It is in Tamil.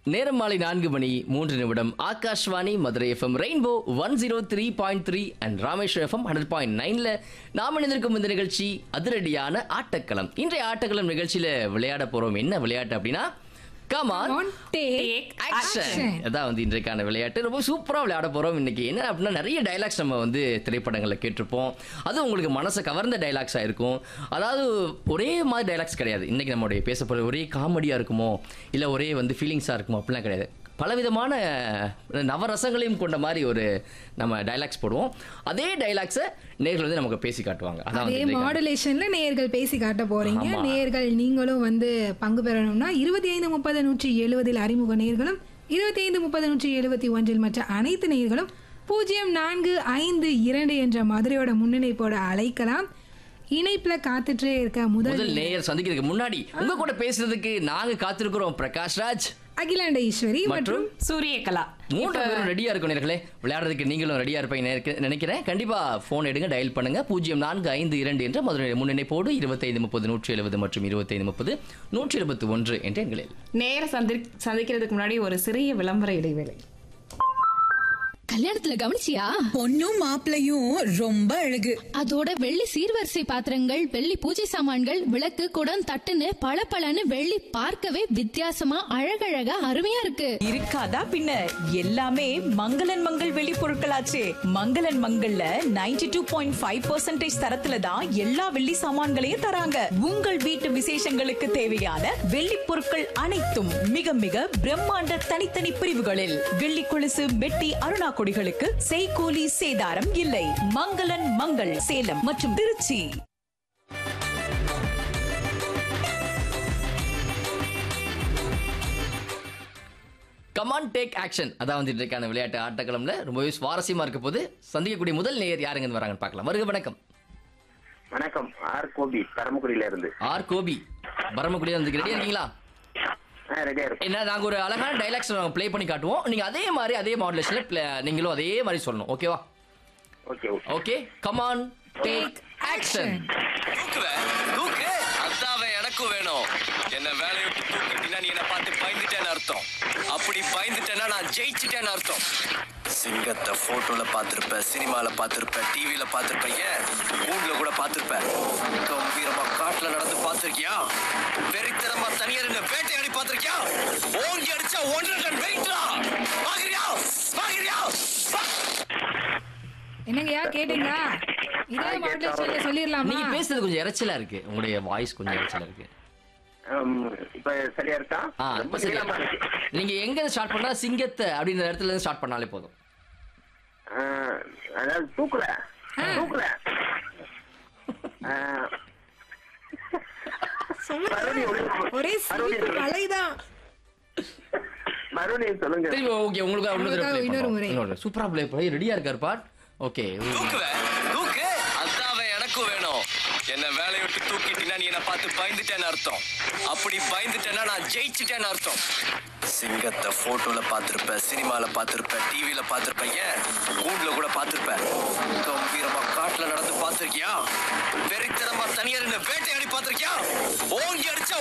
நேரம் மாலை நான்கு மணி மூன்று நிமிடம் Akashvani Madurai FM rainbow one zero three point three and Rameswar FM hundred point நைன்ல நாம் இணைந்திருக்கும் இந்த நிகழ்ச்சி அதிரடியான ஆட்டக்களம் இன்றைய ஆட்டக்களம் நிகழ்ச்சியில விளையாட போறோம் என்ன விளையாட்டு அப்படின்னா come on On take action action. அதான் வந்து இன்றைக்கான விளையாட்டு ரொம்ப சூப்பராக விளையாட போகிறோம் இன்னைக்கு என்ன அப்படின்னா நிறைய டைலாக்ஸ் நம்ம வந்து திரைப்படங்களில் கேட்டிருப்போம் அது உங்களுக்கு மனசை கவர்ந்த டைலாக்ஸாக இருக்கும் அதாவது ஒரே மாதிரி டைலாக்ஸ் கிடையாது இன்னைக்கு நம்மளுடைய பேச போகிற ஒரே காமெடியாக இருக்குமோ இல்லை ஒரே வந்து ஃபீலிங்ஸாக இருக்குமோ அப்படிலாம் கிடையாது பலவிதமான நவரசங்களையும் கொண்ட மாதிரி ஒரு நம்ம டைலாக்ஸ் போடுவோம் அதே டைலாக்ஸை நேர்கள் வந்து நமக்கு பேசி காட்டுவாங்க அதான் அதே வந்து இன்றைக்கான- மாடுலேஷன்ல நேர்கள் பேசி காட்ட போறீங்க ஆமா. நேர்கள் நீங்களும் வந்து பங்கு பெறணும்னா இருபத்தி ஐந்து முப்பது நூற்றி எழுபதில் அறிமுக நேர்களும் இருபத்தி ஐந்து முப்பது நூற்றி எழுபத்தி ஒன்றில் மற்ற அனைத்து நேர்களும் பூஜ்ஜியம் நான்கு ஐந்து இரண்டு என்ற மதுரையோட முன்னிணைப்போட அழைக்கலாம் இணைப்புல காத்துட்டே இருக்க முதல் முதல் நேயர் சந்திக்கிறதுக்கு முன்னாடி உங்க கூட பேசுறதுக்கு நாங்க காத்திருக்கிறோம் பிரகாஷ் ராஜ் அகிலாண்ட ஈஸ்வரி மற்றும் மற்றும் சூரியகலா மூன்று பேரும் ரெடியா இருக்கும் நேர்களே விளையாடுறதுக்கு நீங்களும் ரெடியா இருப்பீங்க நினைக்க- நினைக்கிறேன் கண்டிப்பா போன் எடுங்க டயல் பண்ணுங்க பூஜ்ஜியம் நான்கு ஐந்து இரண்டு என்ற மதுரை முன்னிணைப்போடு இருபத்தைந்து முப்பது நூற்றி எழுபது மற்றும் இருபத்தைந்து முப்பது நூற்றி எழுபத்தி ஒன்று என்ற எண்களில் நேர சந்தி சந்திக்கிறதுக்கு முன்னாடி ஒரு சிறிய விளம்பர இடைவேளை கல்யாணத்துல கவனிச்சியா பொண்ணும் மாப்பிளையும் ரொம்ப அழகு அதோட வெள்ளி சீர்வரிசை பாத்திரங்கள் வெள்ளி பூஜை சாமான்கள் விளக்கு குடம் தட்டுன்னு பளபளன்னு வெள்ளி பார்க்கவே வித்தியாசமா அழகழகா அருமையா இருக்கு இருக்காதா பின்ன எல்லாமே மங்களன் மங்கள் வெளி பொருட்களாச்சே மங்களன் மங்கள்ல 92.5% டூ பாயிண்ட் ஃபைவ் பர்சன்டேஜ் தரத்துல தான் எல்லா வெள்ளி சாமான்களையும் தராங்க உங்கள் வீட்டு விசேஷங்களுக்கு தேவையான வெள்ளி பொருட்கள் அனைத்தும் மிக மிக பிரம்மாண்ட தனித்தனி பிரிவுகளில் வெள்ளி கொலுசு மெட்டி அருணா கொடிகளுக்கு செய்கூலி சேதாரம் இல்லை மங்களன் மங்கள் சேலம் மற்றும் திருச்சி கமான் டேக் ஆக்ஷன் அதான் வந்து இன்றைக்கான விளையாட்டு ஆட்டக்களம்ல ரொம்பவே சுவாரஸ்யமா இருக்க போது சந்திக்கக்கூடிய முதல் நேயர் யாருங்க இருந்து வராங்கன்னு பார்க்கலாம் வருக வணக்கம் வணக்கம் ஆர் கோபி பரமக்குடியில இருந்து ஆர் கோபி பரமக்குடியா வந்து ரெடியா இருக்கீங்களா ரெடியா இருக்கும் என்ன நாங்க ஒரு அழகான டைலாக்ஸ் ப்ளே பண்ணி காட்டுவோம் நீங்க அதே மாதிரி அதே மாடுலேஷன்ல நீங்களும் அதே மாதிரி சொல்லணும் ஓகேவா okay okay okay come on take action தூக்குவேன் தூக்கு அதாவே எனக்கும் வேணும் என்ன வேலையை விட்டு தூக்கிட்டீங்கன்னா நீ என்ன பார்த்து பயந்துட்டேன்னு அர்த்தம் அப்படி பயந்துட்டேன்னா நான் ஜெயிச்சிட்டேன்னு அர்த்தம் சிங்கத்தை போட்டோல பார்த்திருப்ப சினிமால பார்த்திருப்ப டிவில பார்த்திருப்ப ஏன் கூண்டுல கூட பார்த்திருப்ப கம்பீரமா காட்டுல நடந்து பார்த்திருக்கியா வெறித்தனமா தனியா நின்று வேட்டையாடி பார்த்திருக்கியா ஓங்கி அடிச்சா ஒன்றரை டன் வெயிட்ரா பாக்குறியா பாக்குறியா என்னங்கய்யா கேட்டீங்களா இதே மாடுலேஷன்ல சொல்லிடலாமா நீங்க பேசுறது கொஞ்சம் இறைச்சலா இருக்கு உங்களுடைய வாய்ஸ் கொஞ்சம் இறைச்சலா இருக்கு ஆம், இப்ப சரியா இருக்கா ஆ ரொம்ப இப்ப சரியா நீளமா இருக்கு. நீங்க எங்க ஸ்டார்ட் பண்ணா சிங்கத்தை அப்படின்ற இடத்துல இருந்து ஸ்டார்ட் பண்ணாலே போதும் ஆ, அதாவது தூக்குல தூக்குல ஆ, மறுபடியும் ஒரு- ஒரே சிரிப்பு மலைதான் மறுபடியும் சொல்லுங்க திரும்பி ஓகே உங்களுக்கு உங்களுக்காக இன்னொரு முறை. இன்னொரு சூப்பரா ப்ளே பண்ணி ரெடியா இருக்காரு பாட் ஓகே தூக்குவேன் தூக்கு அதாவே எனக்கும் வேணும் என்ன வேலையை விட்டு தூக்கிட்டீங்கன்னா நீ என்ன பார்த்து பயந்துட்டேன்னு அர்த்தம் அப்படி பயந்துட்டேன்னா நான் ஜெயிச்சிட்டேன்னு அர்த்தம் சிங்கத்தை போட்டோல பார்த்திருப்ப சினிமால பார்த்திருப்ப டிவில பார்த்திருப்ப ஏன் கூண்டுல கூட பார்த்திருப்ப கம்பீரமா காட்டுல நடந்து பார்த்திருக்கியா வெறித்தனமா தனியா நின்று வேட்டையாடி பார்த்திருக்கியா ஓங்கி அடிச்சா